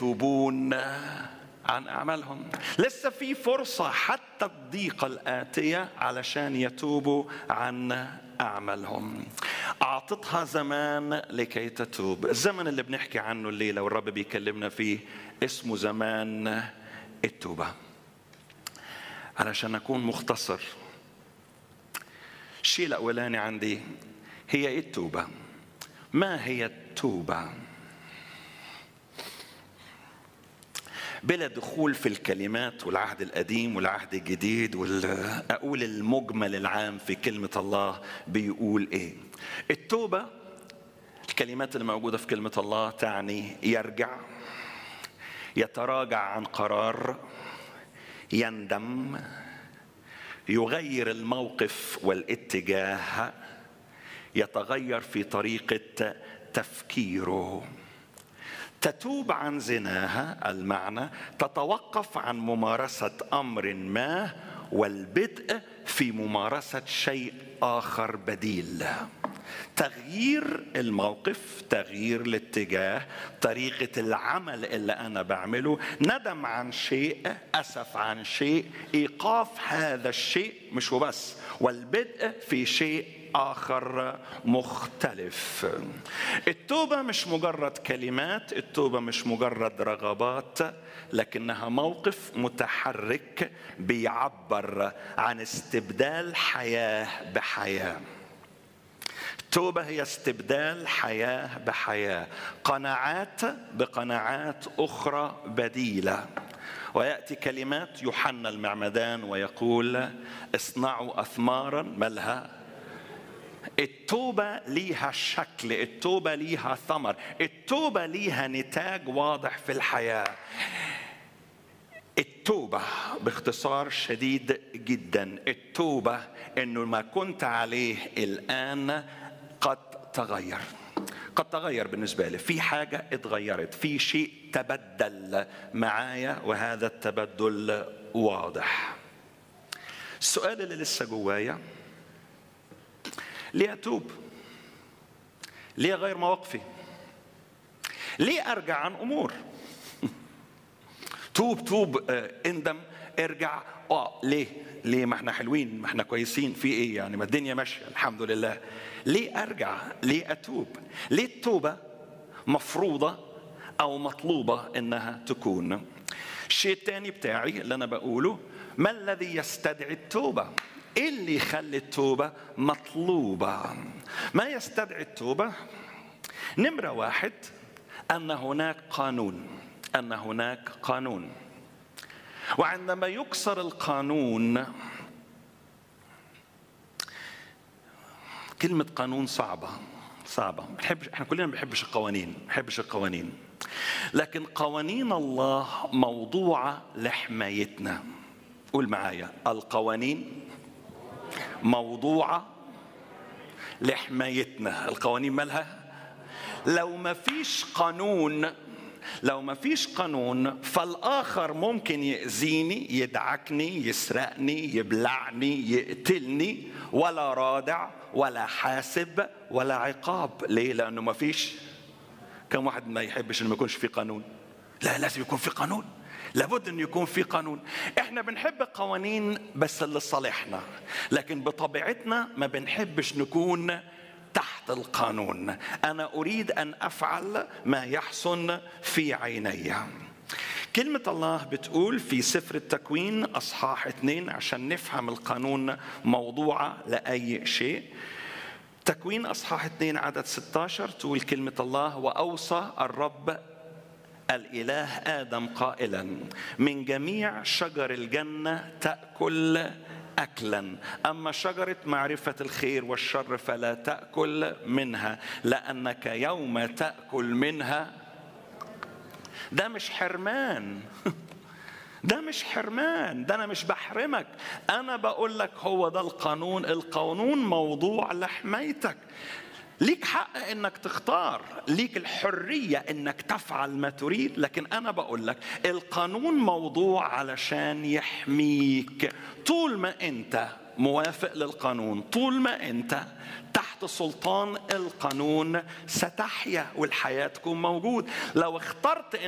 يتوبون عن أعمالهم لسه في فرصة حتى الضيقة الآتية علشان يتوبوا عن أعمالهم أعطتها زمان لكي تتوب الزمن اللي بنحكي عنه الليلة والرب بيكلمنا فيه اسمه زمان التوبة علشان أكون مختصر الشيء الأولاني عندي هي إيه التوبة ما هي التوبة بلا دخول في الكلمات والعهد القديم والعهد الجديد أقول المجمل العام في كلمة الله بيقول إيه التوبة الكلمات اللي موجودة في كلمة الله تعني يرجع يتراجع عن قرار يندم يغير الموقف والاتجاه يتغير في طريقة تفكيره تتوب عن زناها المعنى تتوقف عن ممارسة أمر ما والبدء في ممارسة شيء آخر بديل تغيير الموقف تغيير الاتجاه طريقة العمل اللي أنا بعمله ندم عن شيء أسف عن شيء إيقاف هذا الشيء مش وبس والبدء في شيء آخر مختلف التوبة مش مجرد كلمات التوبة مش مجرد رغبات لكنها موقف متحرك بيعبر عن استبدال حياة بحياة التوبة هي استبدال حياة بحياة قناعات بقناعات أخرى بديلة ويأتي كلمات يوحنا المعمدان ويقول اصنعوا أثمارا ملها التوبة ليها شكل التوبة ليها ثمر التوبة ليها نتاج واضح في الحياة التوبة باختصار شديد جدا التوبة انه ما كنت عليه الان قد تغير قد تغير بالنسبة لي في حاجة اتغيرت في شيء تبدل معايا وهذا التبدل واضح السؤال اللي لسه جوايا ليه أتوب ليه أغير مواقفي ليه أرجع عن أمور توب توب اه اندم ارجع اه ليه ليه ما احنا حلوين ما احنا كويسين في ايه يعني ما الدنيا ماشيه الحمد لله ليه ارجع ليه اتوب ليه التوبه مفروضه او مطلوبه انها تكون الشيء الثاني بتاعي اللي انا بقوله ما الذي يستدعي التوبه ايه اللي يخلي التوبه مطلوبه ما يستدعي التوبه نمره واحد ان هناك قانون ان هناك قانون وعندما يكسر القانون كلمة قانون صعبة صعبة بنحبش احنا كلنا ما بنحبش القوانين ما بنحبش القوانين لكن قوانين الله موضوعة لحمايتنا قول معايا القوانين موضوعة لحمايتنا القوانين مالها لو ما فيش قانون لو ما فيش قانون فالآخر ممكن يأذيني يدعكني يسرقني يبلعني يقتلني ولا رادع ولا حاسب ولا عقاب ليه لأنه ما فيش كم واحد ما يحبش انه ما يكونش في قانون لا لازم يكون في قانون لابد انه يكون في قانون احنا بنحب قوانين بس اللي صالحنا لكن بطبيعتنا ما بنحبش نكون تحت القانون انا اريد ان افعل ما يحسن في عيني كلمة الله بتقول في سفر التكوين أصحاح اثنين عشان نفهم القانون موضوعة لأي شيء تكوين أصحاح اثنين عدد 16 تقول كلمة الله وأوصى الرب الإله آدم قائلا من جميع شجر الجنة تأكل اكلا اما شجره معرفه الخير والشر فلا تاكل منها لانك يوم تاكل منها ده مش حرمان ده مش حرمان ده انا مش بحرمك انا بقول لك هو ده القانون القانون موضوع لحمايتك ليك حق انك تختار ليك الحريه انك تفعل ما تريد لكن انا بقول لك القانون موضوع علشان يحميك طول ما انت موافق للقانون طول ما انت تحت سلطان القانون ستحيا والحياه تكون موجود لو اخترت